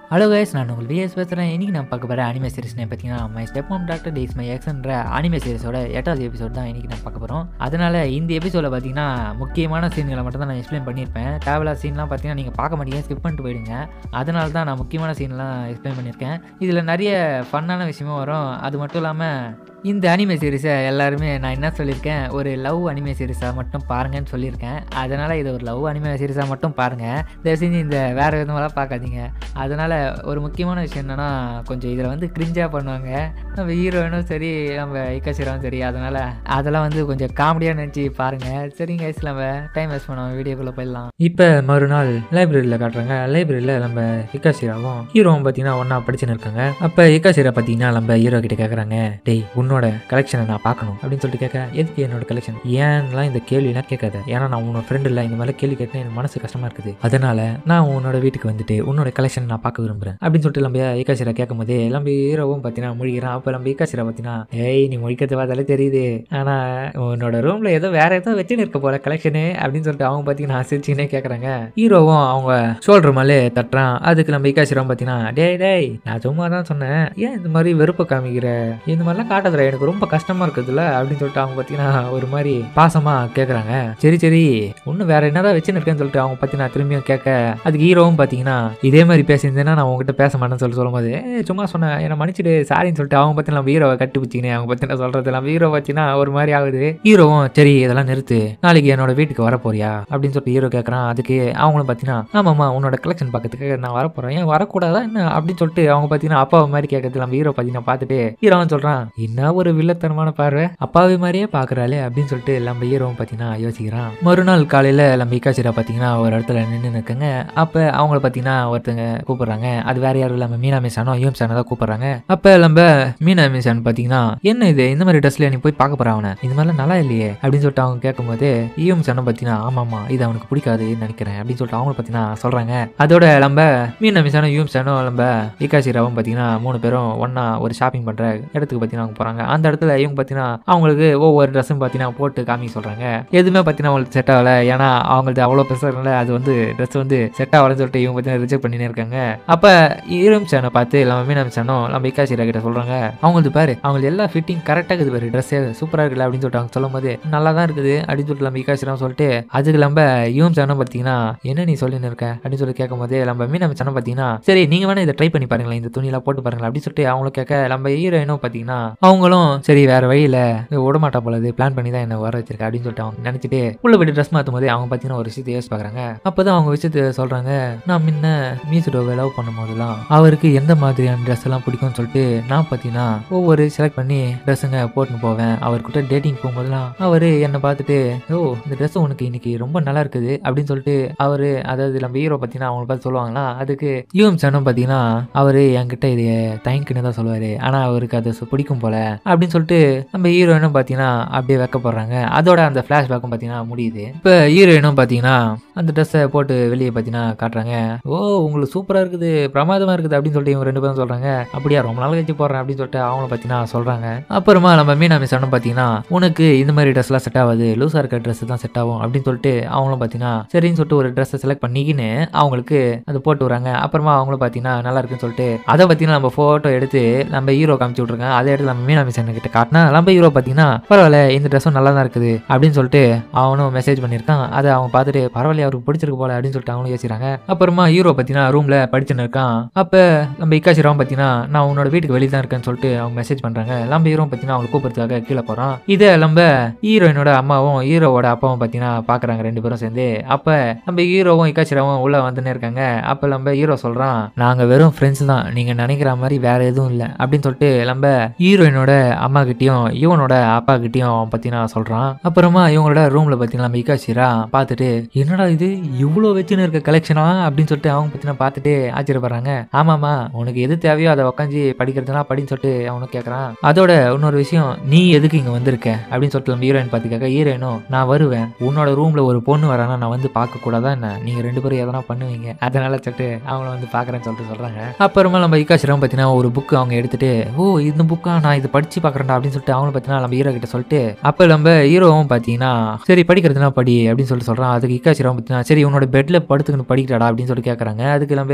hello guys நான் உங்கள் vs பேசுகிறேன் இன்றைக்கி நான் பார்க்க போகிற அனிமே சீரிஸ்னே பார்த்தீங்கன்னா my step mom doctor days my எக்ஸ்ன்ற அனிமே சீரிஸோட எட்டாவது எபிசோட் தான் இன்றைக்கி நான் பார்க்க போகிறோம் அதனால் இந்த எபிசோடில் பார்த்தீங்கன்னா முக்கியமான சீன்களை மட்டும் தான் நான் எக்ஸ்பிளைன் பண்ணியிருப்பேன் தேவையில்லாத சீன்லாம் பார்த்தீங்கன்னா நீங்கள் பார்க்க மாட்டீங்க ஸ்கிப் பண்ணிட்டு போயிடுங்க அதனால தான் நான் முக்கியமான சீன்லாம் எக்ஸ்பிளைன் பண்ணியிருக்கேன் இதில் நிறைய ஃபன்னான விஷயமும் வரும் அது மட்டும் இல்லாமல் இந்த அனிமே சீரிஸை எல்லாருமே நான் என்ன சொல்லியிருக்கேன் ஒரு லவ் அனிமே சீரிஸாக மட்டும் பாருங்கன்னு சொல்லியிருக்கேன் அதனால் இது ஒரு லவ் அனிமே சீரிஸாக மட்டும் பாருங்கள் தயவு செஞ்சு இந்த வேறு விதமெல்லாம் பார்க்காதீங்க அதனால் ஒரு முக்கியமான விஷயம் என்னென்னா கொஞ்சம் இதில் வந்து கிரிஞ்சாக பண்ணுவாங்க நம்ம ஹீரோயினும் சரி நம்ம இக்கசிராவும் சரி அதனால் அதெல்லாம் வந்து கொஞ்சம் காமெடியாக நினச்சி பாருங்கள் சரிங்க guys, நம்ம டைம் வேஸ்ட் பண்ணோம் வீடியோக்குள்ளே போயிடலாம் இப்போ மறுநாள் லைப்ரரியில் காட்டுறாங்க லைப்ரரியில் நம்ம இக்காசிராவும் ஹீரோவும் பார்த்தீங்கன்னா ஒன்றா படிச்சுன்னு இருக்காங்க அப்போ இக்காசிரா பார்த்தீங்கன்னா நம்ம ஹீரோ கிட்ட கேட்குறாங்க டேய் உன்னோட கலெக்ஷனை நான் பார்க்கணும் அப்படின்னு சொல்லிட்டு கேட்க எதுக்கு என்னோட கலெக்ஷன் ஏன்லாம் இந்த கேள்விலாம் கேட்காத ஏன்னா நான் உன்னோட ஃப்ரெண்ட் இல்லை இந்த மாதிரி கேள்வி கேட்டேன் எனக்கு மனசு கஷ்டமா இருக்குது அதனால நான் உன்னோட வீட்டுக்கு வந்துட்டு உன்னோட கலெக்ஷன் நான் பார்க்க விரும்புறேன் அப்படின்னு சொல்லிட்டு நம்ம ஏகாசிரா கேட்கும் போதே நம்ம ஹீரோவும் பார்த்தீங்கன்னா முழிக்கிறான் அப்போ நம்ம ஏகாசிரா பார்த்தீங்கன்னா ஏய் நீ முழிக்கிறது பார்த்தாலே தெரியுது ஆனால் உன்னோட ரூமில் ஏதோ வேற ஏதோ வச்சுன்னு இருக்க போல கலெக்ஷனு அப்படின்னு சொல்லிட்டு அவங்க பார்த்தீங்கன்னா சிரிச்சுன்னே கேட்குறாங்க ஹீரோவும் அவங்க ஷோல்டர் மேலே தட்டுறான் அதுக்கு நம்ம ஏகாசிராவும் பார்த்தீங்கன்னா டேய் டேய் நான் சும்மா தான் சொன்னேன் ஏன் இந்த மாதிரி வெறுப்பை காமிக்கிற இந்த மாதிரிலாம் காட்டாதுடா எனக்கு ரொம்ப கஷ்டமா இருக்குதுல்ல அப்படின்னு சொல்லிட்டு அவங்க பார்த்தீங்கன்னா ஒரு மாதிரி பாசமாக கேட்குறாங்க சரி சரி இன்னும் வேற என்னதான் வச்சுன்னு இருக்கேன்னு சொல்லிட்டு அவங்க பார்த்தீங்கன்னா திரும்பியும் கேட்க அதுக்கு ஹீரோவும் பார்த்தீங்கன்னா இதே மாதிரி பேசியிருந்தேன்னா நான் உங்ககிட்ட பேச மாட்டேன்னு சொல்லி சொல்லும்போது "ஏய், சும்மா சொன்னேன் என்னை மன்னிச்சிடு சாரின்னு சொல்லிட்டு அவங்க பார்த்தீங்கன்னா நம்ம ஹீரோவை கட்டி பிடிச்சிக்கினே அவங்க பார்த்தீங்கன்னா சொல்றது நம்ம ஹீரோ பார்த்தீங்கன்னா ஒரு மாதிரி ஆகுது ஹீரோவும் சரி இதெல்லாம் நிறுத்து நாளைக்கு என்னோட வீட்டுக்கு வர போறியா அப்படின்னு சொல்லிட்டு ஹீரோ கேட்குறான் அதுக்கு அவங்களும் பார்த்தீங்கன்னா ஆமாம்மா உன்னோட கலெக்ஷன் பார்க்கறதுக்கு நான் வர போறேன் ஏன் வரக்கூடாதா என்ன அப்படின்னு சொல்லிட்டு அவங்க பார்த்தீங்கன்னா அப்பாவை மாதிரி கேட்கறது நம்ம ஹீரோ பார்த்தீங்கன்னா பார்த்துட்டு ஹீரோவும் சொல்றான் என்ன ஒரு வில்லத்தனமான பார்வை அப்பாவி மாதிரியே பார்க்கறாளே அப்படின்னு சொல்லிட்டு நம்ம ஹீரோவும் பார்த்தீங்கன்னா யோசிக்கிறான் மறுநாள் காலையில் நம்ம இக்காசிரா பார்த்தீங்கன்னா ஒரு இடத்துல நின்று நிற்குங்க அப்போ அவங்கள பார்த்தீங்கன்னா ஒருத்தங்க கூப்பிடுறாங்க அது வேற யாரும் இல்லாமல் மீனா மிசானோ யூம் சானை தான் கூப்பிடுறாங்க அப்போ நம்ம மீனா மிசான் பார்த்தீங்கன்னா என்ன இது இந்த மாதிரி ட்ரெஸ்ல நீ போய் பார்க்க போற அவனை இந்த மாதிரிலாம் நல்லா இல்லையே அப்படின்னு சொல்லிட்டு அவங்க கேட்கும்போது யூம் சானை பார்த்தீங்கன்னா ஆமாம்மா இது அவனுக்கு பிடிக்காதுன்னு நினைக்கிறேன் அப்படின்னு சொல்லிட்டு அவங்க பார்த்தீங்கன்னா சொல்றாங்க அதோட நம்ம மீனா மிசானோ யூம் சானோ நம்ம இக்காசிராவும் பார்த்தீங்கன்னா மூணு பேரும் ஒண்ணா ஒரு ஷாப்பிங் பண்ற இடத்துக்கு பார்த்தீங்கன்னா அவங்க போறாங்க அந்த இடத்துல இவங்க பார்த்தீங்கன்னா அவங்களுக்கு ஒவ்வொரு ட்ரெஸ்ஸும் பார்த்தீங்கன்னா போட்டு காமிக்க சொல்றாங்க எதுவுமே பார்த்தீங்கன்னா அவங்களுக்கு செட் ஆகல ஏன்னா அவங்களுக்கு அவ்வளோ பெருசாக அது வந்து ட்ரெஸ் வந்து செட் ஆகலன்னு சொல்லிட்டு இவங்க பார்த்தீங்கன்னா ரிஜெக்ட் பண்ணினே இருக்காங்க அப்போ ஈரம் சேனை பார்த்து நம்ம மீனம் சேனோ நம்ம இக்காசிரா கிட்ட சொல்றாங்க அவங்களுக்கு பாரு அவங்களுக்கு எல்லா ஃபிட்டிங் கரெக்டாக இருக்குது பாரு ட்ரெஸ்ஸே சூப்பராக இருக்குல்ல அப்படின்னு சொல்லிட்டு அவங்க சொல்லும் போது நல்லா தான் இருக்குது அப்படின்னு சொல்லிட்டு நம்ம இக்காசிரா சொல்லிட்டு அதுக்கு நம்ம யூம் சேனம் பார்த்தீங்கன்னா என்ன நீ சொல்லின்னு இருக்க அப்படின்னு சொல்லி கேட்கும் போது நம்ம மீனம் சேனம் பார்த்தீங்கன்னா சரி நீங்கள் வேணா இதை ட்ரை பண்ணி பாருங்களேன் இந்த துணியெல்லாம் போட்டு பாருங்களேன் அப்படின்னு சொல்லிட்டு அவங்களும் கேட்க நம்ம ஹீரோயினும் பார்த்தீங்கன்னா அவங்களும் சரி வேற வழியில் விடமாட்டா போலது பிளான் பண்ணி தான் என்ன வர வச்சிருக்கா அப்படின்னு சொல்லிட்டு அவங்க நினச்சிட்டு உள்ள போயிட்டு ட்ரெஸ் மாற்றும் போது அவங்க பார்த்தீங்கன்னா ஒரு விஷயத்தை யோசிச்சு பார்க்குறாங்க அப்போதான் அவங்க விஷயத்தை சொல்கிறாங்க நான் முன்ன மீசுடோவை லவ் பண்ணும் போதெல்லாம் அவருக்கு எந்த மாதிரியான ட்ரெஸ் எல்லாம் பிடிக்கும்னு சொல்லிட்டு நான் பார்த்தீங்கன்னா ஒவ்வொரு செலக்ட் பண்ணி ட்ரெஸ்ஸுங்க போட்டுன்னு போவேன் அவர்கிட்ட டேட்டிங் போகும்போதெல்லாம் அவர் என்னை பார்த்துட்டு ஓ இந்த ட்ரெஸ் உனக்கு இன்னைக்கு ரொம்ப நல்லா இருக்குது அப்படின்னு சொல்லிட்டு அவர் அதாவது நம்ம ஹீரோ பார்த்தீங்கன்னா அவங்களை பார்த்து சொல்லுவாங்களா அதுக்கு யூஎம் சனும் பார்த்தீங்கன்னா அவர் என்கிட்ட இது தயங்குன்னு தான் சொல்லுவார் ஆனால் அவருக்கு அது சு- பிடிக்கும் போல அப்படின்னு சொல்லிட்டு நம்ம ஹீரோயினும் பார்த்தீங்கன்னா அப்படியே வைக்கப்படுறாங்க அதோட அந்த ஃப்ளாஷ்பேக்கும் பார்த்தீங்கன்னா முடியுது இப்போ ஹீரோயினும் பார்த்தீங்கன்னா அந்த ட்ரெஸ்ஸை போட்டு வெளியே பார்த்தீங்கன்னா காட்டுறாங்க ஓ உங்களுக்கு சூப்பராக இருக்குது பிரமாதமாக இருக்குது அப்படின்னு சொல்லிட்டு இவங்க ரெண்டு பேரும் சொல்கிறாங்க அப்படியா ரொம்ப நாள் கழிச்சு போடுறேன் அப்படின்னு சொல்லிட்டு அவங்கள பார்த்தீங்கன்னா சொல்கிறாங்க அப்புறமா நம்ம மீனா மிஸ் அண்ணன் பார்த்தீங்கன்னா உனக்கு இந்த மாதிரி ட்ரெஸ்லாம் செட் ஆகாது லூஸாக இருக்க ட்ரெஸ் தான் செட் ஆகும் அப்படின்னு சொல்லிட்டு அவங்களும் பார்த்தீங்கன்னா சரின்னு சொல்லிட்டு ஒரு ட்ரெஸ்ஸை செலக்ட் பண்ணிக்கின்னு அவங்களுக்கு அது போட்டு வராங்க அப்புறமா அவங்களும் பார்த்தீங்கன்னா நல்லா இருக்குன்னு சொல்லிட்டு அதை பார்த்தீங்கன்னா நம்ம ஃபோட்டோ எடுத்து நம்ம ஹீரோ காமிச்சு விட்ருங்க அதை எடுத்து நம்ம மீனா மிஸ் கிட்ட காட்டினா நம்ம ஹீரோ பார்த்தீங்கன்னா பரவாயில்ல இந்த ட்ரெஸ்ஸும் நல்லா தான் இருக்குது அப்படின்னு சொல்லிட்டு அவனும் மெசேஜ் பண்ணியிருக்கான் அதை அவன் பார்த்துட்டு பரவாயில்ல அவருக்கு பிடிச்சிருக்கு போல அப்படின்னு சொல்லிட்டு அவங்களும் யோசிக்கிறாங்க அப்புறமா ஹீரோ பார்த்தீங்கன்னா ரூமில் படிச்சுன்னு இருக்கான் அப்போ நம்ம இக்காசிராவும் பார்த்தீங்கன்னா நான் உன்னோட வீட்டுக்கு வெளியே தான் இருக்கேன்னு சொல்லிட்டு அவங்க மெசேஜ் பண்ணுறாங்க நம்ம ஹீரோ பார்த்தீங்கன்னா அவங்க கூப்பிடுறதுக்காக கீழே போகிறான் இதை நம்ம ஹீரோயினோட அம்மாவும் ஹீரோவோட அப்பாவும் பார்த்தீங்கன்னா பார்க்குறாங்க ரெண்டு பேரும் சேர்ந்து அப்போ நம்ம ஹீரோவும் இக்காச்சிராவும் உள்ளே வந்துன்னு இருக்காங்க அப்போ நம்ம ஹீரோ சொல்கிறான் நாங்கள் வெறும் ஃப்ரெண்ட்ஸ் தான் நீங்கள் நினைக்கிற மாதிரி வேற எதுவும் இல்லை அப்படின்னு சொல்லிட்டு நம்ம ஹீரோயினோட அம்மா கிட்டேயும் இவனோட அப்பா கிட்டேயும் பார்த்தீங்கன்னா சொல்கிறான் அப்புறமா இவங்களோட ரூமில் பார்த்தீங்கன்னா நம்ம இக்காச்சிரா பார்த்துட்டு என்னடா இது இவ்வளோ வச்சுன்னு இருக்க கலெக்ஷனா அப்படின்னு சொல்லிட்டு அவங்க பார்த்தீங்கன்னா பார்த்துட்டு ஆச்சரியப்படுறாங்க ஆமாம்மா உனக்கு எது தேவையோ அதை உட்காந்து படிக்கிறதுனா படின்னு சொல்லிட்டு அவனும் கேட்குறான் அதோட இன்னொரு விஷயம் நீ எதுக்கு இங்கே வந்திருக்க அப்படின்னு சொல்லிட்டு நம்ம ஹீரோயின் பார்த்து கேட்க ஹீரோயினும் நான் வருவேன் உன்னோட ரூமில் ஒரு பொண்ணு வரானா நான் வந்து பார்க்க கூடாதா என்ன நீங்கள் ரெண்டு பேரும் எதனா பண்ணுவீங்க அதனால சொல்லிட்டு அவங்கள வந்து பார்க்குறேன்னு சொல்லிட்டு சொல்கிறாங்க அப்புறமா நம்ம இக்காசிரம் பார்த்தீங்கன்னா ஒரு புக்கு அவங்க எடுத்துட்டு ஓ இந்த புக்கா நான் இதை படிச்சு பார்க்குறேன்டா அப்படின்னு சொல்லிட்டு அவங்களும் பார்த்தீங்கன்னா நம்ம ஹீரோ கிட்ட சொல்லிட்டு அப்போ நம்ம ஹீரோவும் பார்த்தீங்கன்னா சரி படிக்கிறதுனா படி அப்படின்னு சொல்லிட்டு சொல்கிறான் அதுக்கு இக்காசிரம் பார்த்தீங்கன்னா சரி உன்னோட பெட்டில் படுத்துக்கின்னு படிக்கிறாடா அப்படின்னு சொல்லிட்டு கேட்குறாங்க அதுக்கு நம்ம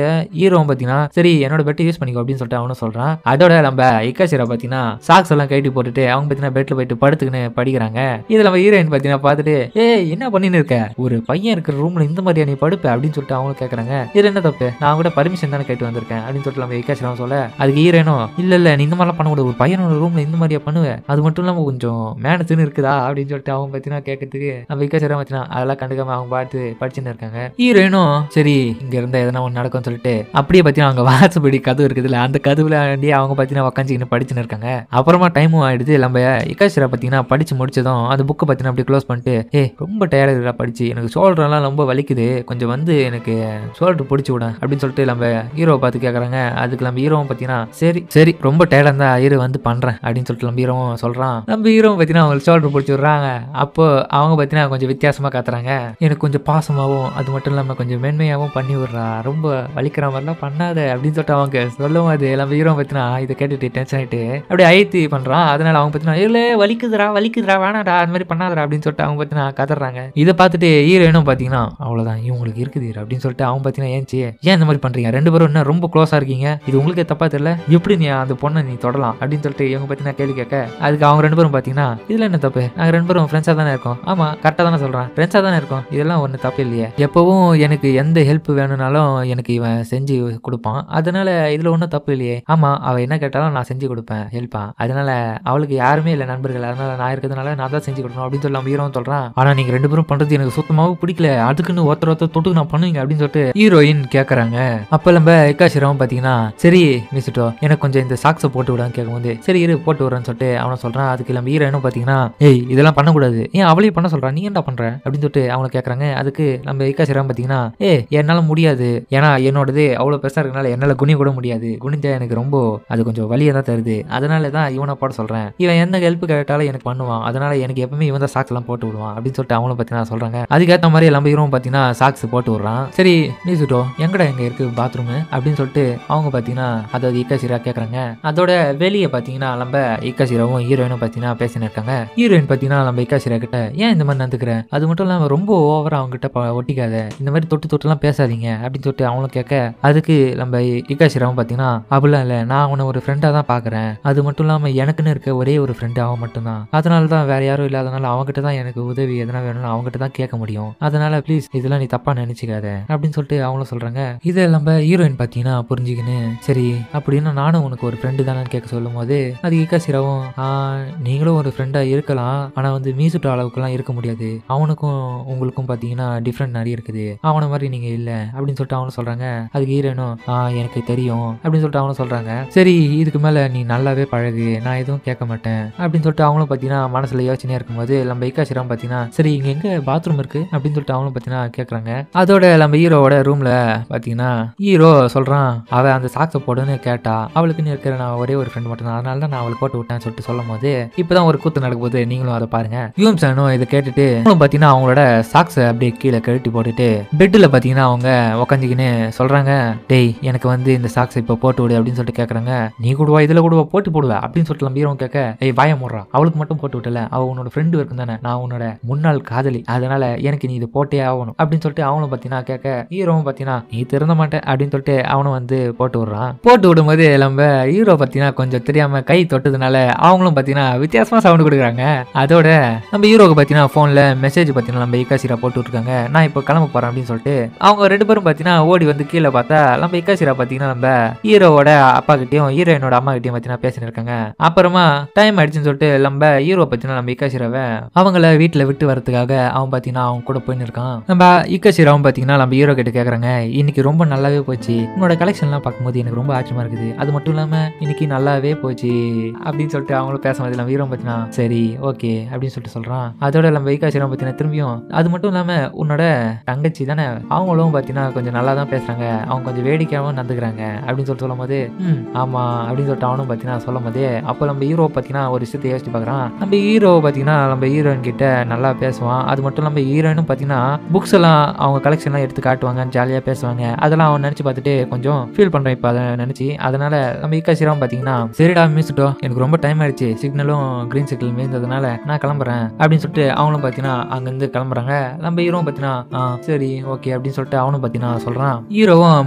ஹீரோவும் பார்த்தீங்கன்னா சரி என்னோட பெட்டை யூஸ் பண்ணிக்கோ அப்படின்னு சொல்லிட்டு அவனும் சொல்றான் அதோட நம்ம இக்காசிரா பார்த்தீங்கன்னா சாக்ஸ் எல்லாம் கட்டி போட்டுட்டு அவங்க பார்த்தீங்கன்னா பெட்ல போயிட்டு படுத்துக்கின்னு படிக்கிறாங்க இதுல நம்ம ஹீரோயின் பார்த்தீங்கன்னா பார்த்துட்டு ஏய் என்ன பண்ணின்னு இருக்க ஒரு பையன் இருக்கிற ரூம்ல இந்த மாதிரியா நீ படுப்ப அப்படின்னு சொல்லிட்டு அவங்க கேட்கறாங்க இது என்ன தப்பு நான் கூட பர்மிஷன் தானே கேட்டு வந்திருக்கேன் அப்படின்னு சொல்லிட்டு நம்ம இக்காசிரா சொல்ல அதுக்கு ஹீரோயினும் இல்ல இல்ல நீ இந்த மாதிரிலாம் பண்ணக்கூடாது ஒரு பையனோட ரூம்ல இந்த மாதிரியா பண்ணுவேன் அது மட்டும் இல்லாம கொஞ்சம் மேனஸ்னு இருக்குதா அப்படின்னு சொல்லிட்டு அவங்க பார்த்தீங்கன்னா கேட்கறதுக்கு நம்ம இக்காசிரா பார்த்தீங்கன்னா அதெல்லாம் கண்டுக்காம அவங்க பார்த்து படிச்சுன்னு இருக்காங்க ஹீரோயினும் சரி இங்க இருந்தா எதனா ஒன்று நடக்கும்னு சொல்லிட்டு அப்படியே பார்த்தீங்கன்னா அவங்க வாசப்படி கதவு இருக்குதுல்ல அந்த கதவுல வேண்டியே அவங்க பார்த்தீங்கன்னா உட்காந்துக்கின்னு படிச்சுன்னு இருக்காங்க அப்புறமா டைமும் ஆயிடுது நம்ம இக்காசிரா பார்த்தீங்கன்னா படிச்சு முடிச்சதும் அந்த புக்கை பார்த்தீங்கன்னா அப்படி க்ளோஸ் பண்ணிட்டு ஏ ரொம்ப டயர்டாக இருக்கா படிச்சு எனக்கு ஷோல்டர்லாம் ரொம்ப வலிக்குது கொஞ்சம் வந்து எனக்கு ஷோல்டர் பிடிச்சி விட அப்படின்னு சொல்லிட்டு நம்ம ஹீரோவை பார்த்து கேட்குறாங்க அதுக்கு நம்ம ஹீரோவும் பார்த்தீங்கன்னா சரி சரி ரொம்ப டயர்டாக இருந்தா ஹீரோ வந்து பண்ணுறேன் அப்படின்னு சொல்லிட்டு நம்ம ஹீரோவும் சொல்கிறான் நம்ம ஹீரோவும் பார்த்தீங்கன்னா அவங்களுக்கு ஷோல்டர் பிடிச்சி விட்றாங்க அப்போ அவங்க பார்த்தீங்கன்னா கொஞ்சம் வித்தியாசமாக காத்துறாங்க எனக்கு கொஞ்சம் பாசமாகவும் அது மட்டும் இல்லாமல் கொஞ்சம் மென்மையாகவும் பண்ணி விட்றா ரொம்ப வலிக்கிற மாதிரிலாம் பண்ணாத அப்படின்னு சொல்லிட்டு அவங்க சொல்லும் போது நம்ம ஹீரோ பார்த்தீங்கன்னா இதை கேட்டுட்டு டென்ஷன் ஆகிட்டு அப்படியே அழுத்தி பண்ணுறான் அதனால அவங்க பார்த்தீங்கன்னா இல்லை வலிக்குதுடா வலிக்குதுடா வேணாடா அந்த மாதிரி பண்ணாதடா அப்படின்னு சொல்லிட்டு அவங்க பார்த்தீங்கன்னா கதறாங்க இதை பார்த்துட்டு ஹீரோயினும் பார்த்தீங்கன்னா அவ்வளோதான் இவங்களுக்கு இருக்குது அப்படின்னு சொல்லிட்டு அவங்க பார்த்தீங்கன்னா ஏன்ச்சி ஏன் இந்த மாதிரி பண்ணுறீங்க ரெண்டு பேரும் என்ன ரொம்ப க்ளோஸாக இருக்கீங்க இது உங்களுக்கு தப்பா தெரியல எப்படி நீ அந்த பொண்ணை நீ தொடலாம் அப்படின்னு சொல்லிட்டு இவங்க பார்த்தீங்கன்னா கேள்வி கேட்க அதுக்கு அவங்க ரெண்டு பேரும் பார்த்தீங்கன்னா இதில் என்ன தப்பு நாங்கள் ரெண்டு பேரும் ஃப்ரெண்ட்ஸாக தானே இருக்கோம் ஆமாம் கரெக்டாக தானே சொல்கிறேன் ஃப்ரெண்ட்ஸாக தானே இருக்கோம் இதெல்லாம் ஒன்றும் தப்பு இல்லையே எப்போவும் எனக்கு எந்த ஹெல்ப் வேணும்னாலும் எனக்கு இவன் செஞ்சு கொடுப்பான் அதனால இதில் ஒன்றும் தப்பு இல்லையே ஆமாம் அவள் என்ன கேட்டாலும் நான் செஞ்சு கொடுப்பேன் ஹெல்ப்பா அதனால அவளுக்கு யாருமே இல்லை நண்பர்கள் அதனால நான் இருக்கிறதுனால நான் தான் செஞ்சு கொடுக்கணும் அப்படின்னு சொல்லி நம்ம ஹீரோவும் சொல்கிறான் ஆனால் நீங்கள் ரெண்டு பேரும் பண்ணுறது எனக்கு சுத்தமாகவும் பிடிக்கல அதுக்குன்னு ஒருத்தர் ஒருத்தர் தொட்டுக்கு நான் பண்ணுவீங்க அப்படின்னு சொல்லிட்டு ஹீரோயின் கேட்குறாங்க அப்போ நம்ம எக்காசிராவும் பார்த்தீங்கன்னா சரி மிஸ்டோ எனக்கு கொஞ்சம் இந்த சாக்ஸை போட்டு விடான்னு கேட்கும்போது சரி இரு போட்டு விடுறேன்னு சொல்லிட்டு அவனை சொல்கிறான் அதுக்கு நம்ம ஹீரோயினும் பார்த்தீங்கன்னா ஏய் இதெல்லாம் பண்ணக்கூடாது ஏன் அவளையும் பண்ண சொல்கிறான் நீ என்ன பண்ணுற அப்படின்னு சொல்லிட்டு அவனை கேட்குறாங்க அதுக்கு நம்ம எக்காசிராவும் பார்த்தீங்கன்னா ஏ என்னால் முடியாது ஏன்னா என்னோடது அவ்வளோ பெருசாக இருக்கனால என்னால் குனி கூட முடியாது குனிஞ்சா எனக்கு ரொம்ப அது கொஞ்சம் வலியை தான் தருது அதனால தான் இவனை போட சொல்கிறேன் இவன் எந்த ஹெல்ப் கேட்டாலும் எனக்கு பண்ணுவான் அதனால எனக்கு எப்பவுமே இவன் தான் சாக்ஸ் எல்லாம் போட்டு விடுவான் அப்படின்னு சொல்லிட்டு அவங்களும் பார்த்தீங்கன்னா சொல்கிறாங்க அதுக்கேற்ற மாதிரி நம்ம ஹீரோவும் பார்த்தீங்கன்னா சாக்ஸ் போட்டு விடுறான் சரி நீ சுட்டோ எங்கடா எங்க இருக்கு பாத்ரூம் அப்படின்னு சொல்லிட்டு அவங்க பார்த்தீங்கன்னா அதாவது இக்காசிரா கேட்குறாங்க அதோட வெளியே பார்த்தீங்கன்னா நம்ம இக்காசிராவும் ஹீரோயினும் பார்த்தீங்கன்னா பேசின்னு இருக்காங்க ஹீரோயின் பார்த்தீங்கன்னா நம்ம இக்காசிரா கிட்ட ஏன் இந்த மாதிரி நடந்துக்கிற அது மட்டும் இல்லாமல் ரொம்ப ஓவரா அவங்க கிட்ட ப- ஒட்டிக்காத இந்த மாதிரி தொட்டு தொட்டுலாம் பேசாதீங்க அப்படின்னு சொல்லிட்டு அவங்களும் கேட்க அதுக்கு நம்ம இக்காசிராவும் பார்த்தீங்கன்னா அப்படிலாம் இல்லை நான் அவனை ஒரு ஃப்ரெண்டாக தான் பார்க்குறேன் அது மட்டும் இல்லாமல் எனக்குன்னு இருக்க ஒரே ஒரு ஃப்ரெண்டு அவன் மட்டும்தான் அதனால தான் வேற யாரும் இல்லாதனால அவங்ககிட்ட தான் எனக்கு உதவி எதனா வேணும்னு அவங்ககிட்ட தான் கேட்க முடியும் அதனால ப்ளீஸ் இதெல்லாம் நீ தப்பா நினைச்சுக்காத அப்படின்னு சொல்லிட்டு அவங்களும் சொல்றாங்க இதை நம்ம ஹீரோயின் பார்த்தீங்கன்னா புரிஞ்சுக்கின்னு சரி அப்படின்னா நானும் உனக்கு ஒரு ஃப்ரெண்டு தானே கேட்க சொல்லும் போது அது இக்காசிராவும் "ஆ, நீங்களும் ஒரு ஃப்ரெண்டா இருக்கலாம் ஆனா வந்து மீசுட்டு அளவுக்குலாம் இருக்க முடியாது அவனுக்கும் உங்களுக்கும் பார்த்தீங்கன்னா டிஃப்ரெண்ட் நிறைய இருக்குது அவனை மாதிரி நீங்க இல்ல அப்படின்னு சொல்லிட்டு அவனும் சொல்றாங்க அதுக்கு ஹீரோயினும் ஆ எனக்கு தெரியும் அப்படின்னு சொல்லிட்டு அவனும் சொல்றாங்க சரி இதுக்கு மேல நீ நல்லாவே பழகு நான் எதுவும் கேட்க மாட்டேன் அப்படின்னு சொல்லிட்டு அவங்களும் பார்த்தீங்கன்னா மனசுல யோசனையா இருக்கும்போது நம்ம இக்காசிராம் பார்த்தீங்கன்னா சரி இங்க எங்க பாத்ரூம் இருக்கு அப்படின்னு சொல்லிட்டு அவங்களும் பார்த்தீங்கன்னா கேட்குறாங்க அதோட நம்ம ஹீரோவோட ரூம்ல பார்த்தீங்கன்னா ஹீரோ சொல்றான் அவ அந்த சாக்ஸை போடுன்னு கேட்டா அவளுக்குன்னு இருக்கிற நான் ஒரே ஒரு ஃப்ரெண்ட் மட்டும் தான் அதனால தான் நான் அவளுக்கு போட்டு விட்டேன்னு சொல்லிட்டு சொல்லும் போது இப்பதான் ஒரு கூத்து நடக்கும்போது நீங்களும் அதை பாருங்க யூம் சானும் இதை கேட்டுட்டு அவங்களும் பார்த்தீங்கன்னா அவங்களோட சாக்ஸை அப்படியே கீழே கழட்டி போட்டுட்டு பெட்டில் பார்த்தீங்கன்னா அவங்க உக்காந்துக்கின்னு சொல்றாங்க டேய் எனக்கு வந்து இந்த சாக்ஸை இப்போ போட்டு விடு அப்படின்னு சொல்லிட்டு கேட்குறாங்க நீ கூடுவா இதில் கூடுவா போட்டு போடுவ அப்படின்னு சொல்லிட்டு நம்ம ஹீரோ கேட்க ஏய் வாய முடுறா அவளுக்கு மட்டும் போட்டு விட்டல அவ உன்னோட ஃப்ரெண்டு இருக்கும் தானே நான் உன்னோட முன்னாள் காதலி அதனால எனக்கு நீ இது போட்டே ஆகணும் அப்படின்னு சொல்லிட்டு அவனும் பார்த்தீங்கன்னா கேட்க ஹீரோவும் பார்த்தீங்கன்னா நீ திறந்த மாட்டேன் அப்படின்னு சொல்லிட்டு அவனும் வந்து போட்டு விடுறான் போட்டு விடும்போது நம்ம ஹீரோ பார்த்தீங்கன்னா கொஞ்சம் தெரியாம கை தொட்டதுனால அவங்களும் பார்த்தீங்கன்னா வித்தியாசமா சவுண்ட் கொடுக்குறாங்க அதோட நம்ம ஹீரோக்கு பார்த்தீங்கன்னா ஃபோனில் மெசேஜ் பார்த்தீங்கன்னா நம்ம இக்காசிரா போட்டு விட்டுருக்காங்க நான் இப்போ கிளம்ப போறேன் அப்படின்னு சொல்லிட்டு அவங்க ரெண்டு பேரும் பார்த்தீங்கன்னா ஓடி வந்து கீழே பார்த்தா நம்ம இக்காசிரா பார்த்தீங்கன்னா நம்ம ஹீரோவோட அப்பா கிட்டயும் ஹீரோயினோட அம்மா கிட்டயும் பார்த்தீங்கன்னா பேசின்னு இருக்காங்க அப்புறமா டைம் ஆயிடுச்சுன்னு சொல்லிட்டு நம்ம ஹீரோ பார்த்தீங்கன்னா நம்ம இக்காசிராவை அவங்கள வீட்டில் விட்டு வரதுக்காக அவன் பார்த்தீங்கன்னா அவங்க கூட போயின்னு இருக்கான் நம்ம இக்காசிராவும் பார்த்தீங்கன்னா நம்ம ஹீரோ கிட்ட கேட்குறாங்க இன்னைக்கு ரொம்ப நல்லாவே போச்சு உன்னோட கலெக்ஷன்லாம் பார்க்கும்போது எனக்கு ரொம்ப ஆச்சரியமா இருக்குது அது மட்டும் இல்லாமல் இன்னைக்கு நல்லாவே போச்சு அப்படின்னு சொல்லிட்டு அவங்களும் பேசும்போது நம்ம ஹீரோ பார்த்தீங்கன்னா சரி ஓகே அப்படின்னு சொல்லிட்டு சொல்றான் அதோட நம்ம இக்காசிரம் பார்த்தீங்கன்னா திரும்பியும் அது மட்டும் இல்லாமல் உன்னோட தங்கச்சி தானே அவங்களும் பார்த்தீங்கன்னா கொஞ்சம் நல்லா தான் பேசுறாங்க அவங்க கொஞ்சம் வேடிக்கையாகவும் நடந்துக்கிறாங்க அப்படின்னு சொல்லிட்டு சொல்லும் போது ம் ஆமா அப்படின்னு சொல்லிட்டு அவனும் பார்த்தீங்கன்னா சொல்லும் போது அப்போ நம்ம ஹீரோ பார்த்தீங்கன்னா ஒரு விஷயத்தை யோசிச்சு பார்க்குறான் நம்ம ஹீரோ பார்த்தீங்கன்னா நம்ம ஹீரோயின் கிட்ட நல்லா பேசுவான் அது மட்டும் இல்லாமல் ஹீரோயினும் பார்த்தீங்கன்னா புக்ஸ் எல்லாம் அவங்க கலெக்ஷன்லாம் எடுத்து காட்டுவாங்க ஜாலியாக பேசுவாங்க அதெல்லாம் அவன் நினச்சி பார்த்துட்டு கொஞ்சம் ஃபீல் பண்ணுறேன் இப்போ அதை நினச்சி அதனால நம்ம இக்காசிராம் பார்த்தீங்கன்னா சரிடா மிஸ்ட்டோ எனக்கு ரொம்ப டைம் ஆயிடுச்சு சிக்னலும் க்ரீன் சிக்னல் மீந்ததுனால நான் கிளம்புறேன் அப்படின்னு சொல்லிட்டு அவங்களும் பார்த்தீங்கன்னா அங்கேருந்து கிளம்புறாங்க நம்ம ஹீரோவும் பார்த்தீங்கன்னா ஆ சரி ஓகே அப்படின்னு சொல்லிட்டு அவனும் பார்த்தீங்கன்னா சொல்கிறான் ஹீரோவும்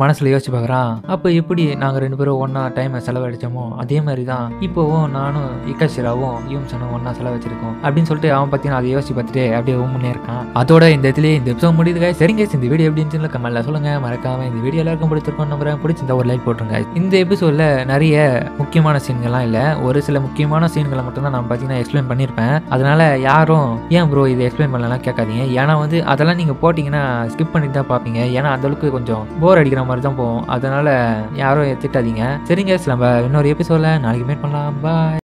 மனசில் யோசிச்சு பார்க்குறான் அப்போ எப்படி நாங்கள் ரெண்டு பேரும் ஒன்றா டைமை செலவழிச்சோமோ அதே மாதிரி தான் இப்போவும் நானும் இக்கஷிராவும் யூம்சனும் ஒன்றா செலவழிச்சிருக்கோம் அப்படின்னு சொல்லிட்டு அவன் பார்த்தீங்கன்னா அதை யோசிச்சு பார்த்துட்டு அப்படியே உண்மையே இருக்கான் அதோட இந்த இடத்துல இந்த எபிசோட் முடியுதுங்க சரிங்க இந்த வீடியோ எப்படி இருந்துச்சுன்னு கமெண்ட்ல சொல்லுங்க மறக்காம இந்த வீடியோ எல்லாருக்கும் பிடிச்சிருக்கோம் நம்புறேன் பிடிச்சிருந்தா ஒரு லைக் போட்டுருங்க இந்த எபிசோட்ல நிறைய முக்கியமான சீன்கள்லாம் இல்லை ஒரு சில முக்கியமான சீன்களை மட்டும் தான் நான் பார்த்தீங்கன்னா எக்ஸ்பிளைன் பண்ணியிருப்பேன் அதனால யாரும் ஏன் ப்ரோ இது எக்ஸ்பிளைன் பண்ணலாம் கேட்காதீங்க ஏன்னா வந்து அதெல்லாம் நீங்கள் போட்டிங்கன்னா ஸ்கிப் பண்ணிட்டு தான் பார்ப்பீங்க ஏன்னா அந்த அளவுக்கு கொஞ்சம் போர் அடிக்கிற மாதிரி தான் போகும் அதனால யாரும் திட்டாதீங்க சரிங்க நம்ம இன்னொரு எபிசோடில் நாளைக்கு மீட் பண்ணலாம் பாய்